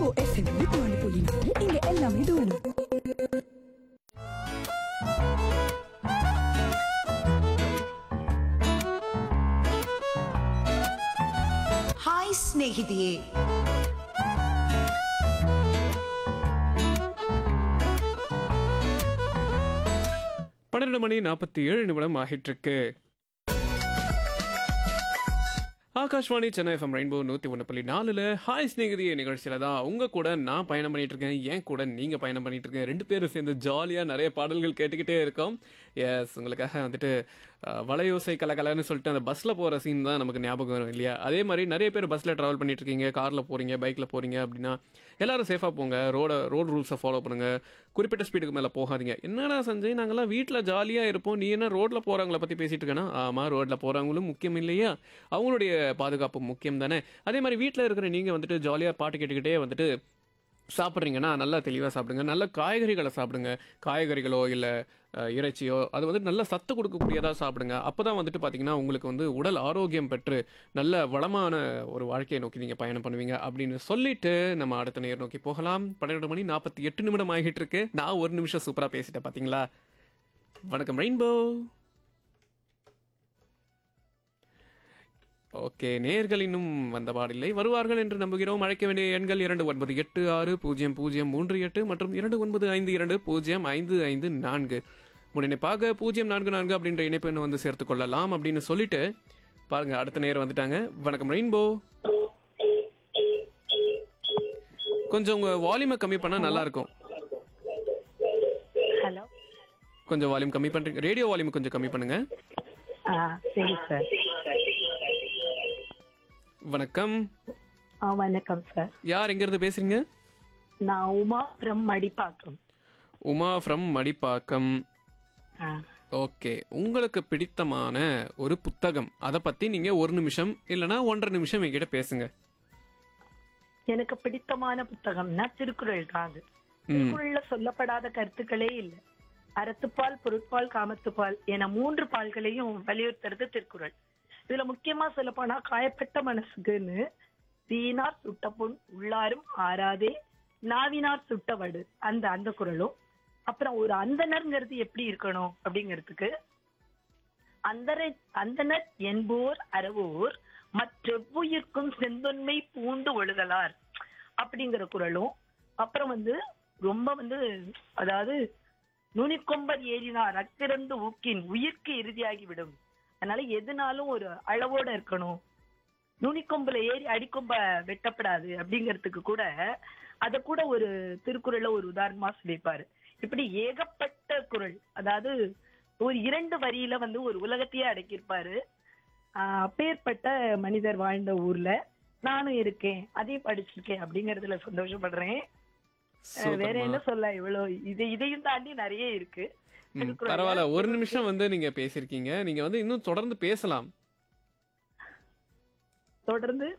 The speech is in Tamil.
ரெயின்போ எஃப்எம் நூத்தி ஒன்று புள்ளி நாலு இங்க எல்லாமே தூளு ಹಾಯ್ ಸ್ನೇಹಿತೆಯೇ பன்னிரெண்டு மணி நாற்பத்தி ஏழு நிமிடம் ஆகிட்டு இருக்கு ஆகாஷ்வாணி சென்னை எஃப்எம் ரெயின்போ நூற்றி ஒன்று புள்ளி நாலில் ஹாய் ஸ்நேகிதிய நிகழ்ச்சியில் தான் உங்கள் கூட நான் பயணம் பண்ணிட்டு இருக்கேன் ஏன் கூட நீங்கள் பயணம் பண்ணிட்டு இருக்கேன் ரெண்டு பேரும் சேர்ந்து ஜாலியாக நிறைய பாடல்கள் கேட்டுக்கிட்டே இருக்கோம் எஸ் உங்களுக்காக வந்துட்டு அஹ், வலையோசை கலகலன்னு சொல்லிட்டு அந்த பஸ்ஸில் போகிற சீன் தான் நமக்கு ஞாபகம் வரும் இல்லையா அதே மாதிரி நிறைய பேர் பஸ்ஸில் ட்ராவல் பண்ணிட்டு இருக்கீங்க காரில் போகிறீங்க பைக்கில் போகிறீங்க அப்படின்னா எல்லாரும் சேஃபாக போங்க ரோட ரோடு ரூல்ஸை ஃபாலோ பண்ணுங்க குறிப்பிட்ட ஸ்பீடுக்கு மேலே போகாதீங்க என்னடா சஞ்சய் நாங்கெல்லாம் வீட்டில் ஜாலியாக இருப்போம் நீ என்ன ரோட்டில் போகிறவங்கள பற்றி பேசிட்டு இருக்கேன்னா ஆமாம் ரோட்டில் போகிறவங்களும் முக்கியம் இல்லையா அவங்களுடைய பாதுகாப்பு முக்கியம் தானே அதே மாதிரி வீட்டில் இருக்கிற நீங்கள் வந்துட்டு ஜாலியாக பாட்டு கேட்டுக்கிட்டே வந்துட்டு சாப்பிட்றீங்கன்னா நல்லா தெளிவாக சாப்பிடுங்க நல்ல காய்கறிகளை சாப்பிடுங்க காய்கறிகளோ இல்லை இறைச்சியோ அது வந்து நல்ல சத்து கொடுக்கக்கூடியதாக சாப்பிடுங்க அப்போ தான் வந்துட்டு பார்த்தீங்கன்னா உங்களுக்கு வந்து உடல் ஆரோக்கியம் பெற்று நல்ல வளமான ஒரு வாழ்க்கையை நோக்கி நீங்கள் பயணம் பண்ணுவீங்க அப்படின்னு சொல்லிட்டு நம்ம அடுத்த நேர் நோக்கி போகலாம் பன்னிரெண்டு மணி நாற்பத்தி எட்டு நிமிடம் ஆகிட்டு இருக்கு நான் ஒரு நிமிஷம் சூப்பராக பேசிட்டேன் பார்த்தீங்களா வணக்கம் ரெயின்போ ஓகே நேர்கள் இன்னும் வந்த பாடில்லை வருவார்கள் என்று நம்புகிறோம் அழைக்க வேண்டிய எண்கள் இரண்டு ஒன்பது எட்டு ஆறு பூஜ்ஜியம் பூஜ்ஜியம் மூன்று எட்டு மற்றும் இரண்டு ஒன்பது ஐந்து இரண்டு பூஜ்ஜியம் ஐந்து ஐந்து நான்கு முன்னிணைப்பாக பூஜ்ஜியம் நான்கு நான்கு அப்படின்ற இணைப்பு எண்ணை வந்து சேர்த்துக் கொள்ளலாம் அப்படின்னு சொல்லிட்டு பாருங்க அடுத்த நேரம் வந்துட்டாங்க வணக்கம் ரெயின்போ கொஞ்சம் உங்க வால்யூமை கம்மி பண்ணா நல்லா இருக்கும் ஹலோ கொஞ்சம் வால்யூம் கம்மி பண்றீங்க ரேடியோ வால்யூம் கொஞ்சம் கம்மி பண்ணுங்க ஆ சரி சார் வணக்கம் ஆ வணக்கம் சார் யார் எங்க இருந்து பேசுறீங்க நான் உமா ஃப்ரம் மடிப்பாக்கம் உமா ஃப்ரம் மடிப்பாக்கம் ஆ ஓகே உங்களுக்கு பிடித்தமான ஒரு புத்தகம் அதை பத்தி நீங்க ஒரு நிமிஷம் இல்லனா ஒன்றரை நிமிஷம் என்கிட்ட பேசுங்க எனக்கு பிடித்தமான புத்தகம்னா திருக்குறள் தான் அது திருக்குறள்ல சொல்லப்படாத கருத்துக்களே இல்லை அறத்துப்பால் பொருட்பால் காமத்துப்பால் என மூன்று பால்களையும் வலியுறுத்துறது திருக்குறள் இதுல முக்கியமா சொல்ல போனா காயப்பட்ட மனசுக்குன்னு தீனார் சுட்ட பொன் உள்ளாரும் ஆறாதே நாவினார் சுட்டவடு அந்த அந்த குறளும் அப்புறம் ஒரு அந்தணர்ங்கிறது எப்படி இருக்கணும் அப்படிங்கிறதுக்கு அந்தரை அந்தனர் என்போர் அறவோர் மற்றெவ்வுயிர்க்கும் செந்தொன்மை பூண்டு ஒழுகலார் அப்படிங்கிற குறளும் அப்புறம் வந்து ரொம்ப வந்து அதாவது நுனிக்கொம்பர் ஏறினார் அக்கிரந்து ஊக்கின் உயிர்க்கு இறுதியாகி விடும் அதனால எதுனாலும் ஒரு அளவோட இருக்கணும் நுனிக்கொம்புல ஏறி அடிக்கொம்ப வெட்டப்படாது அப்படிங்கிறதுக்கு கூட அத கூட ஒரு திருக்குறள்ல ஒரு உதாரணமா சொல்லியிருப்பாரு இப்படி ஏகப்பட்ட குறள் அதாவது ஒரு இரண்டு வரியில வந்து ஒரு உலகத்தையே அடக்கியிருப்பாரு ஆஹ் அப்பேற்பட்ட மனிதர் வாழ்ந்த ஊர்ல நானும் இருக்கேன் அதையும் படிச்சிருக்கேன் அப்படிங்கறதுல சந்தோஷப்படுறேன் அஹ் வேற என்ன சொல்ல இவ்வளவு இது இதையும் தாண்டி நிறைய இருக்கு ம், திருக்குறள்ல பரவாயில்ல ஒரு நிமிஷம் வந்து நீங்க பேசியிருக்கீங்க நீங்க வந்து இன்னும் தொடர்ந்து பேசலாம் தொடர்ந்து